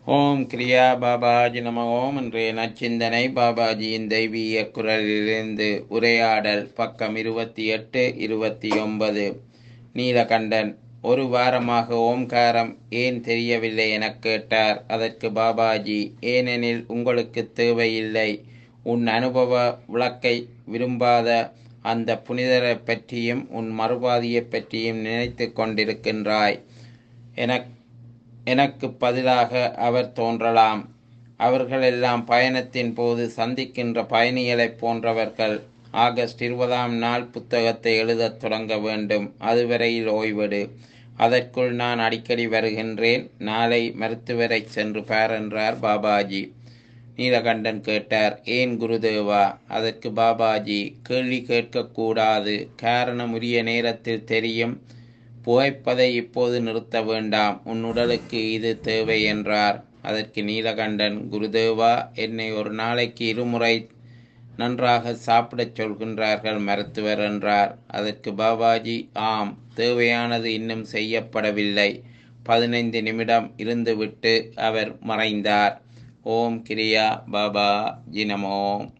ஓம் கிரியா பாபாஜி நம ஓம் இன்றைய நச்சிந்தனை பாபாஜியின் தெய்வீக குரலிலிருந்து உரையாடல் பக்கம் இருபத்தி எட்டு இருபத்தி ஒன்பது நீலகண்டன் ஒரு வாரமாக ஓம்காரம் ஏன் தெரியவில்லை எனக் கேட்டார் அதற்கு பாபாஜி ஏனெனில் உங்களுக்கு தேவையில்லை உன் அனுபவ விளக்கை விரும்பாத அந்த புனிதரை பற்றியும் உன் மறுபாதியைப் பற்றியும் நினைத்து கொண்டிருக்கின்றாய் எனக் எனக்கு பதிலாக அவர் தோன்றலாம் அவர்களெல்லாம் பயணத்தின் போது சந்திக்கின்ற பயணிகளைப் போன்றவர்கள் ஆகஸ்ட் இருபதாம் நாள் புத்தகத்தை எழுதத் தொடங்க வேண்டும் அதுவரையில் ஓய்வெடு அதற்குள் நான் அடிக்கடி வருகின்றேன் நாளை மருத்துவரை சென்று பார் என்றார் பாபாஜி நீலகண்டன் கேட்டார் ஏன் குருதேவா அதற்கு பாபாஜி கேள்வி கேட்கக்கூடாது காரணம் உரிய நேரத்தில் தெரியும் புகைப்பதை இப்போது நிறுத்த வேண்டாம் உன் உடலுக்கு இது தேவை என்றார் அதற்கு நீலகண்டன் குருதேவா என்னை ஒரு நாளைக்கு இருமுறை நன்றாக சாப்பிடச் சொல்கின்றார்கள் மருத்துவர் என்றார் அதற்கு பாபாஜி ஆம் தேவையானது இன்னும் செய்யப்படவில்லை பதினைந்து நிமிடம் இருந்துவிட்டு அவர் மறைந்தார் ஓம் கிரியா பாபா ஜினமோம்